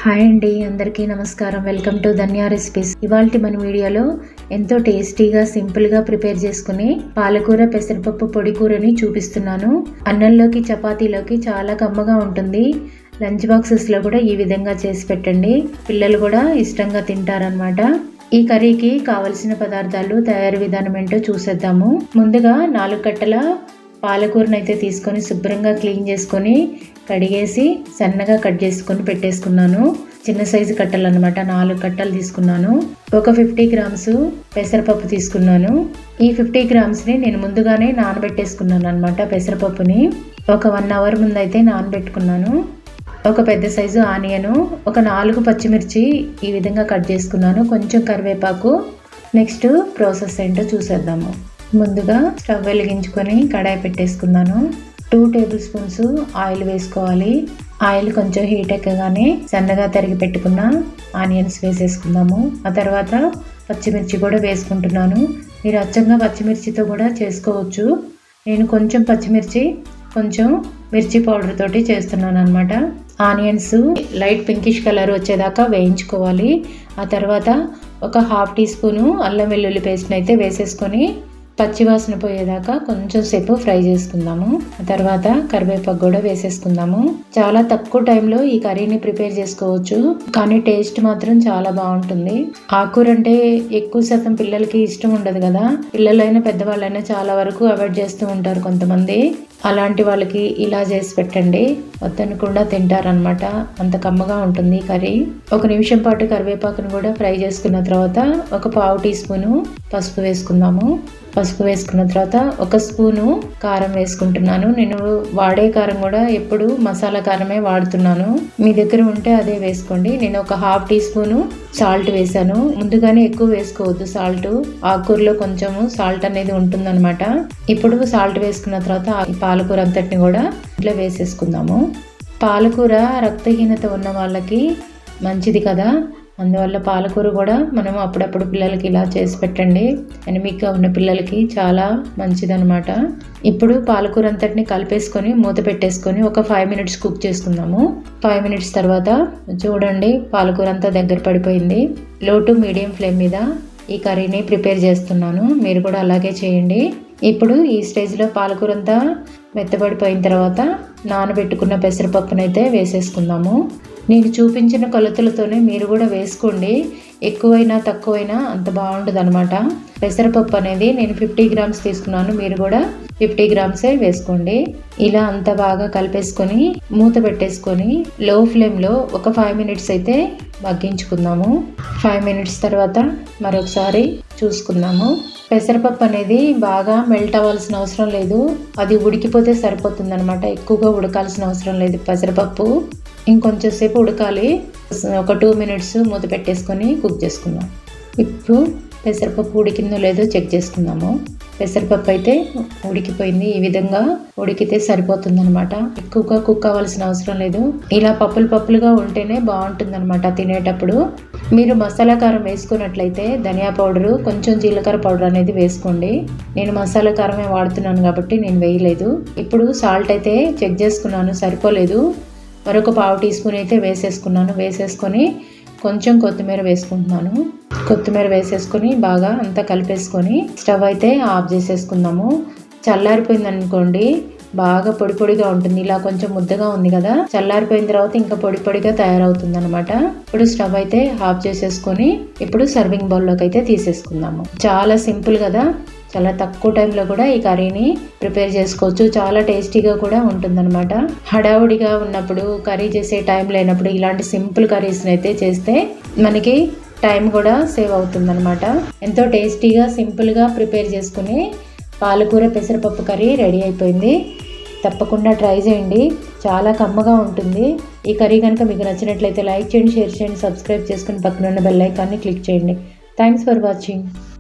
hi అండి అందరికీ నమస్కారం వెల్కమ్ టు ధన్యా రెసిపీస్ ఇవాళ మన వీడియోలో ఎంతో టేస్టీగా సింపుల్గా ప్రిపేర్ చేసుకుని పాలకూర పెసరపప్పు పొడి కూరని చూపిస్తున్నాను అన్నంలోకి చపాతీలోకి చాలా కమ్మగా ఉంటుంది లంచ్ బాక్సెస్లో కూడా ఈ విధంగా చేసి పెట్టండి పిల్లలు కూడా ఇష్టంగా తింటారనమాట ఈ కర్రీకి కావలసిన పదార్థాలు తయారీ విధానం ఏంటో చూసేద్దాము ముందుగా నాలుగు కట్టల పాలకూరను అయితే తీసుకొని శుభ్రంగా క్లీన్ చేసుకొని కడిగేసి సన్నగా కట్ చేసుకొని పెట్టేసుకున్నాను చిన్న సైజు కట్టలు అనమాట నాలుగు కట్టలు తీసుకున్నాను ఒక ఫిఫ్టీ గ్రామ్స్ పెసరపప్పు తీసుకున్నాను ఈ ఫిఫ్టీ గ్రామ్స్ని నేను ముందుగానే నానబెట్టేసుకున్నాను అనమాట పెసరపప్పుని ఒక వన్ అవర్ ముందు అయితే నానబెట్టుకున్నాను ఒక పెద్ద సైజు ఆనియను ఒక నాలుగు పచ్చిమిర్చి ఈ విధంగా కట్ చేసుకున్నాను కొంచెం కరివేపాకు నెక్స్ట్ ప్రాసెస్ ఏంటో చూసేద్దాము ముందుగా స్టవ్ వెలిగించుకొని కడాయి పెట్టేసుకున్నాను టూ టేబుల్ స్పూన్స్ ఆయిల్ వేసుకోవాలి ఆయిల్ కొంచెం హీట్ ఎక్కగానే సన్నగా తరిగి పెట్టుకున్న ఆనియన్స్ వేసేసుకుందాము ఆ తర్వాత పచ్చిమిర్చి కూడా వేసుకుంటున్నాను మీరు అచ్చంగా పచ్చిమిర్చితో కూడా చేసుకోవచ్చు నేను కొంచెం పచ్చిమిర్చి కొంచెం మిర్చి పౌడర్ తోటి చేస్తున్నాను అనమాట ఆనియన్స్ లైట్ పింకిష్ కలర్ వచ్చేదాకా వేయించుకోవాలి ఆ తర్వాత ఒక హాఫ్ టీ స్పూను అల్లం వెల్లుల్లి పేస్ట్ని అయితే వేసేసుకొని పచ్చివాసన పోయేదాకా కొంచెం సేపు ఫ్రై చేసుకుందాము ఆ తర్వాత కరివేపాకు కూడా వేసేసుకుందాము చాలా తక్కువ టైంలో ఈ కర్రీని ప్రిపేర్ చేసుకోవచ్చు కానీ టేస్ట్ మాత్రం చాలా బాగుంటుంది ఆకుకూర అంటే ఎక్కువ శాతం పిల్లలకి ఇష్టం ఉండదు కదా పిల్లలైనా పెద్దవాళ్ళైనా చాలా వరకు అవాయిడ్ చేస్తూ ఉంటారు కొంతమంది అలాంటి వాళ్ళకి ఇలా చేసి పెట్టండి వద్దనకుండా తింటారనమాట అంత కమ్మగా ఉంటుంది కర్రీ ఒక నిమిషం పాటు కరివేపాకును కూడా ఫ్రై చేసుకున్న తర్వాత ఒక పావు టీ స్పూను పసుపు వేసుకుందాము పసుపు వేసుకున్న తర్వాత ఒక స్పూను కారం వేసుకుంటున్నాను నేను వాడే కారం కూడా ఎప్పుడు మసాలా కారమే వాడుతున్నాను మీ దగ్గర ఉంటే అదే వేసుకోండి నేను ఒక హాఫ్ టీ స్పూను సాల్ట్ వేసాను ముందుగానే ఎక్కువ వేసుకోవద్దు సాల్ట్ ఆకుకూరలో కొంచెము సాల్ట్ అనేది ఉంటుందన్నమాట ఇప్పుడు సాల్ట్ వేసుకున్న తర్వాత ఈ పాలకూర అంతటిని కూడా ఇట్లా వేసేసుకుందాము పాలకూర రక్తహీనత ఉన్న వాళ్ళకి మంచిది కదా అందువల్ల పాలకూర కూడా మనం అప్పుడప్పుడు పిల్లలకి ఇలా చేసి పెట్టండి ఎనిమిక్గా ఉన్న పిల్లలకి చాలా మంచిదనమాట ఇప్పుడు పాలకూర అంతటిని కలిపేసుకొని మూత పెట్టేసుకొని ఒక ఫైవ్ మినిట్స్ కుక్ చేసుకుందాము ఫైవ్ మినిట్స్ తర్వాత చూడండి పాలకూర అంతా దగ్గర పడిపోయింది లో టు మీడియం ఫ్లేమ్ మీద ఈ కర్రీని ప్రిపేర్ చేస్తున్నాను మీరు కూడా అలాగే చేయండి ఇప్పుడు ఈ స్టేజ్లో పాలకూర అంతా మెత్తబడిపోయిన తర్వాత నానబెట్టుకున్న పెసరపప్పునైతే వేసేసుకుందాము నేను చూపించిన కొలతలతోనే మీరు కూడా వేసుకోండి ఎక్కువైనా తక్కువైనా అంత బాగుంటుంది అనమాట పెసరపప్పు అనేది నేను ఫిఫ్టీ గ్రామ్స్ తీసుకున్నాను మీరు కూడా ఫిఫ్టీ గ్రామ్సే వేసుకోండి ఇలా అంత బాగా కలిపేసుకొని మూత పెట్టేసుకొని లో ఫ్లేమ్లో ఒక ఫైవ్ మినిట్స్ అయితే మగ్గించుకుందాము ఫైవ్ మినిట్స్ తర్వాత మరొకసారి చూసుకుందాము పెసరపప్పు అనేది బాగా మెల్ట్ అవ్వాల్సిన అవసరం లేదు అది ఉడికిపోతే సరిపోతుంది అనమాట ఎక్కువగా ఉడకాల్సిన అవసరం లేదు పెసరపప్పు ఇంకొంచెం సేపు ఉడకాలి ఒక టూ మినిట్స్ మూత పెట్టేసుకొని కుక్ చేసుకుందాం ఇప్పుడు పెసరపప్పు ఉడికిందో లేదో చెక్ చేసుకుందాము పెసరపప్పు అయితే ఉడికిపోయింది ఈ విధంగా ఉడికితే సరిపోతుంది అనమాట ఎక్కువగా కుక్ అవ్వాల్సిన అవసరం లేదు ఇలా పప్పులు పప్పులుగా ఉంటేనే బాగుంటుంది అనమాట తినేటప్పుడు మీరు మసాలా కారం వేసుకున్నట్లయితే ధనియా పౌడరు కొంచెం జీలకర్ర పౌడర్ అనేది వేసుకోండి నేను మసాలా కారమే వాడుతున్నాను కాబట్టి నేను వేయలేదు ఇప్పుడు సాల్ట్ అయితే చెక్ చేసుకున్నాను సరిపోలేదు మరొక పావు టీ స్పూన్ అయితే వేసేసుకున్నాను వేసేసుకొని కొంచెం కొత్తిమీర వేసుకుంటున్నాను కొత్తిమీర వేసేసుకొని బాగా అంతా కలిపేసుకొని స్టవ్ అయితే ఆఫ్ చేసేసుకుందాము చల్లారిపోయింది అనుకోండి బాగా పొడి పొడిగా ఉంటుంది ఇలా కొంచెం ముద్దగా ఉంది కదా చల్లారిపోయిన తర్వాత ఇంకా పొడి పొడిగా తయారవుతుంది అనమాట ఇప్పుడు స్టవ్ అయితే ఆఫ్ చేసేసుకొని ఇప్పుడు సర్వింగ్ బౌల్లోకి అయితే తీసేసుకుందాము చాలా సింపుల్ కదా చాలా తక్కువ టైంలో కూడా ఈ కర్రీని ప్రిపేర్ చేసుకోవచ్చు చాలా టేస్టీగా కూడా ఉంటుందన్నమాట హడావుడిగా ఉన్నప్పుడు కర్రీ చేసే టైం లేనప్పుడు ఇలాంటి సింపుల్ కర్రీస్ని అయితే చేస్తే మనకి టైం కూడా సేవ్ అవుతుందన్నమాట ఎంతో టేస్టీగా సింపుల్గా ప్రిపేర్ చేసుకుని పాలకూర పెసరపప్పు కర్రీ రెడీ అయిపోయింది తప్పకుండా ట్రై చేయండి చాలా కమ్మగా ఉంటుంది ఈ కర్రీ కనుక మీకు నచ్చినట్లయితే లైక్ చేయండి షేర్ చేయండి సబ్స్క్రైబ్ చేసుకుని పక్కన ఉన్న బెల్ ఐకాన్ని క్లిక్ చేయండి థ్యాంక్స్ ఫర్ వాచింగ్